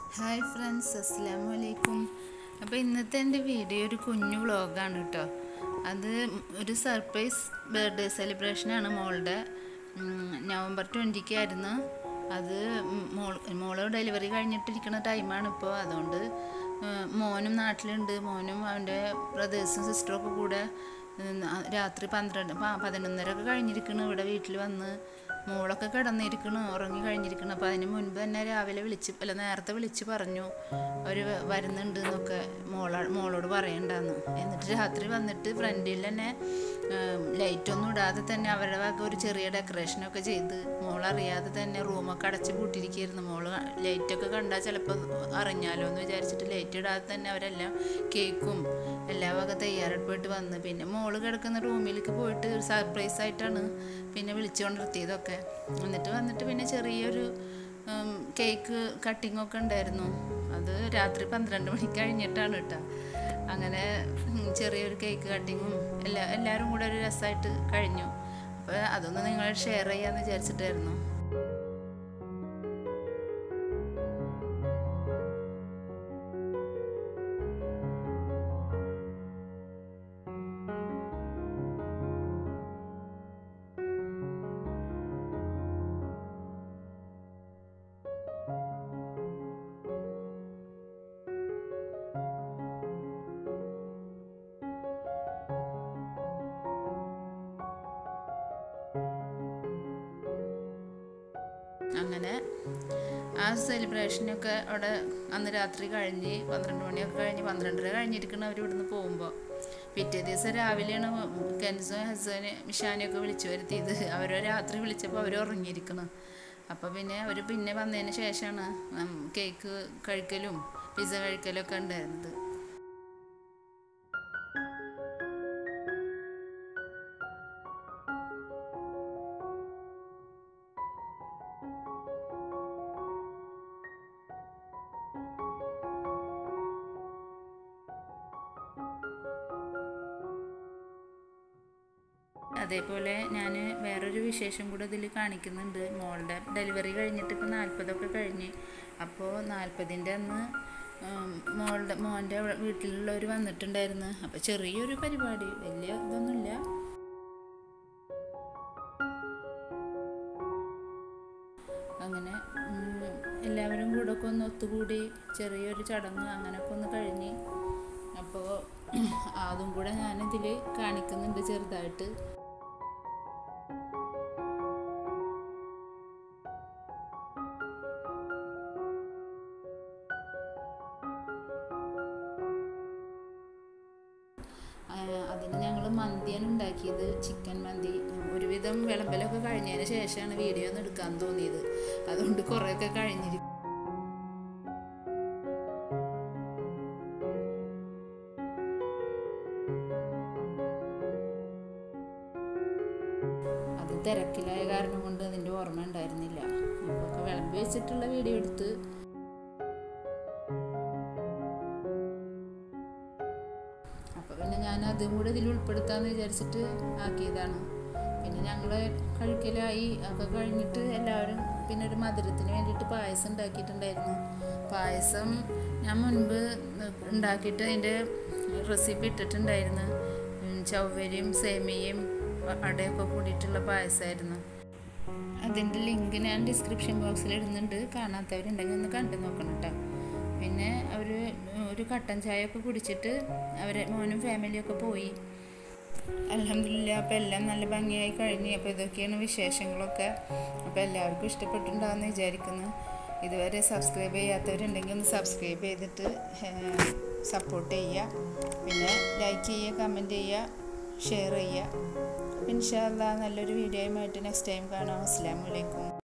hi friends അസ്സാം വലൈക്കും അപ്പോൾ ഇന്നത്തെ എൻ്റെ വീഡിയോ ഒരു കുഞ്ഞു വ്ളോഗാണ് കേട്ടോ അത് ഒരു സർപ്രൈസ് ബർത്ത്ഡേ സെലിബ്രേഷനാണ് മോളുടെ ഉം, നവംബർ ട്വൻറ്റിക്കായിരുന്നു അത് മോൾ മോള് ഡെലിവറി കഴിഞ്ഞിട്ടിരിക്കുന്ന ടൈമാണ് ഇപ്പോൾ അതുകൊണ്ട് ഉം, മോനും നാട്ടിലുണ്ട് മോനും അവൻ്റെ ബ്രദേഴ്സും സിസ്റ്ററും ഒക്കെ കൂടെ ഉം, ആ, രാത്രി പന്ത്രണ്ട് പ- പതിനൊന്നരയൊക്കെ കഴിഞ്ഞിരിക്കണു ഇവിടെ വീട്ടിൽ വന്ന് മോളൊക്കെ കിടന്നിരിക്കണു ഉറങ്ങി കഴിഞ്ഞിരിക്കണു അപ്പോൾ അതിന് മുൻപ് തന്നെ രാവിലെ വിളിച്ച് അല്ല നേരത്തെ വിളിച്ച് പറഞ്ഞു അവർ വരുന്നുണ്ട് എന്നൊക്കെ മോള മോളോട് പറയണ്ടെന്ന് എന്നിട്ട് രാത്രി വന്നിട്ട് ഫ്രണ്ടിൽ തന്നെ ലൈറ്റൊന്നും ഇടാതെ തന്നെ അവരുടെ വക ഒരു ചെറിയ ഡെക്കറേഷനൊക്കെ ചെയ്ത് മോളറിയാതെ തന്നെ റൂമൊക്കെ അടച്ച് പൂട്ടിയിരിക്കുകയായിരുന്നു മോള് ലൈറ്റൊക്കെ കണ്ടാൽ ചിലപ്പോൾ അറിഞ്ഞാലോ എന്ന് വിചാരിച്ചിട്ട് ലൈറ്റ് ഇടാതെ തന്നെ അവരെല്ലാം കേക്കും എല്ലാ വക തയ്യാറെടുപ്പായിട്ട് വന്ന് പിന്നെ മോള് കിടക്കുന്ന റൂമിലേക്ക് പോയിട്ട് ഒരു സർപ്രൈസ് ആയിട്ടാണ് പിന്നെ വിളിച്ചുകൊണ്ടിരുത്തിയതൊക്കെ എന്നിട്ട് വന്നിട്ട് പിന്നെ ചെറിയൊരു ഉം, കേക്ക് കട്ടിംഗ് ഒക്കെ ഉണ്ടായിരുന്നു അത് രാത്രി പന്ത്രണ്ട് മണിക്ക് കഴിഞ്ഞിട്ടാണ് കേട്ടോ അങ്ങനെ ഉം, ചെറിയൊരു കേക്ക് കട്ടിങ്ങും എല്ലാ എല്ലാവരും കൂടെ ഒരു രസമായിട്ട് കഴിഞ്ഞു അപ്പോൾ അതൊന്ന് നിങ്ങൾ ഷെയർ ചെയ്യാമെന്ന് വിചാരിച്ചിട്ടായിരുന്നു അങ്ങനെ ആ സെലിബ്രേഷനൊക്കെ അവിടെ അന്ന് രാത്രി കഴിഞ്ഞ് പന്ത്രണ്ട് മണിയൊക്കെ കഴിഞ്ഞ് പന്ത്രണ്ടര കഴിഞ്ഞിരിക്കണം അവർ ഇവിടുന്ന് പോകുമ്പോൾ പിറ്റേ ദിവസം രാവിലെയാണ് കെൻസും ഹസന് മിഷാനെയൊക്കെ വിളിച്ചു വരുത്തിയത് അവർ രാത്രി വിളിച്ചപ്പോൾ അവർ ഉറങ്ങിയിരിക്കണം അപ്പോൾ പിന്നെ അവർ പിന്നെ വന്നതിന് ശേഷമാണ് ഉം, കേക്ക് കഴിക്കലും പിസ്സ കഴിക്കലും ഒക്കെ ഉണ്ടായിരുന്നത് അതേപോലെ ഞാൻ വേറൊരു വിശേഷം കൂടെ ഇതിൽ കാണിക്കുന്നുണ്ട് മോളുടെ ഡെലിവറി കഴിഞ്ഞിട്ട് ഇപ്പോൾ നാൽപ്പതൊക്കെ കഴിഞ്ഞ് അപ്പോൾ നാൽപ്പതിൻ്റെ അന്ന് ഉം, മോളുടെ മോൻ്റെ വീട്ടിലുള്ളവർ വന്നിട്ടുണ്ടായിരുന്നു അപ്പോൾ ചെറിയൊരു പരിപാടി വലിയ ഇതൊന്നുമില്ല അങ്ങനെ ഉം, എല്ലാവരും കൂടെ ഒക്കെ ഒന്ന് ഒത്തുകൂടി ചെറിയൊരു ചടങ്ങ് അങ്ങനെയൊക്കെ ഒന്ന് കഴിഞ്ഞ് അപ്പോൾ അതും കൂടെ ഞാനിതിൽ കാണിക്കുന്നുണ്ട് ചെറുതായിട്ട് ആ, അതിന് ഞങ്ങൾ മന്തിയാണ് ഉണ്ടാക്കിയത് ചിക്കൻ മന്തി ഒരുവിധം വിളമ്പലൊക്കെ കഴിഞ്ഞതിന് ശേഷമാണ് വീഡിയോ ഒന്ന് എടുക്കാൻ തോന്നിയത് അതുകൊണ്ട് കുറേയൊക്കെ കഴിഞ്ഞിരിക്കും അത് തിരക്കിലായ കാരണം കൊണ്ട് അതിൻ്റെ ഓർമ്മ ഉണ്ടായിരുന്നില്ല അപ്പോൾ ഒക്കെ വിളമ്പി വെച്ചിട്ടുള്ള വീഡിയോ എടുത്ത് അപ്പോൾ പിന്നെ ഞാൻ അതും കൂടെ ഇതിൽ ഉൾപ്പെടുത്താമെന്ന് വിചാരിച്ചിട്ട് ആക്കിയതാണ് പിന്നെ ഞങ്ങൾ കഴിക്കലായി ഒക്കെ കഴിഞ്ഞിട്ട് എല്ലാവരും പിന്നെ ഒരു മധുരത്തിന് വേണ്ടിയിട്ട് പായസം ഉണ്ടാക്കിയിട്ടുണ്ടായിരുന്നു പായസം ഞാൻ മുൻപ് ഉണ്ടാക്കിയിട്ട് അതിൻ്റെ റെസിപ്പി ഇട്ടിട്ടുണ്ടായിരുന്നു ഉം, ചവ്വരിയും സേമിയയും അടയൊക്കെ കൂടിയിട്ടുള്ള പായസമായിരുന്നു അതിൻ്റെ ലിങ്ക് ഞാൻ ഡിസ്ക്രിപ്ഷൻ ബോക്സിൽ ഇടുന്നുണ്ട് കാണാത്തവരുണ്ടെങ്കിൽ ഒന്ന് കണ്ടു നോക്കണം കേട്ടോ പിന്നെ അവർ ഒരു കട്ടൻ ചായ ഒക്കെ കുടിച്ചിട്ട് അവരെ മോനും ഫാമിലിയൊക്കെ പോയി അലഹമില്ല അപ്പോൾ എല്ലാം നല്ല ഭംഗിയായി കഴിഞ്ഞ് അപ്പോൾ ഇതൊക്കെയാണ് വിശേഷങ്ങളൊക്കെ അപ്പോൾ എല്ലാവർക്കും ഇഷ്ടപ്പെട്ടിട്ടുണ്ടാകുമെന്ന് വിചാരിക്കുന്നു ഇതുവരെ സബ്സ്ക്രൈബ് ചെയ്യാത്തവരുണ്ടെങ്കിൽ ഒന്ന് സബ്സ്ക്രൈബ് ചെയ്തിട്ട് സപ്പോർട്ട് ചെയ്യുക പിന്നെ ലൈക്ക് ചെയ്യുക കമൻറ്റ് ചെയ്യുക ഷെയർ ചെയ്യുക ഇൻഷാല്ല നല്ലൊരു വീഡിയോയുമായിട്ട് നെക്സ്റ്റ് ടൈം കാണാം അസ്സാം വലൈക്കും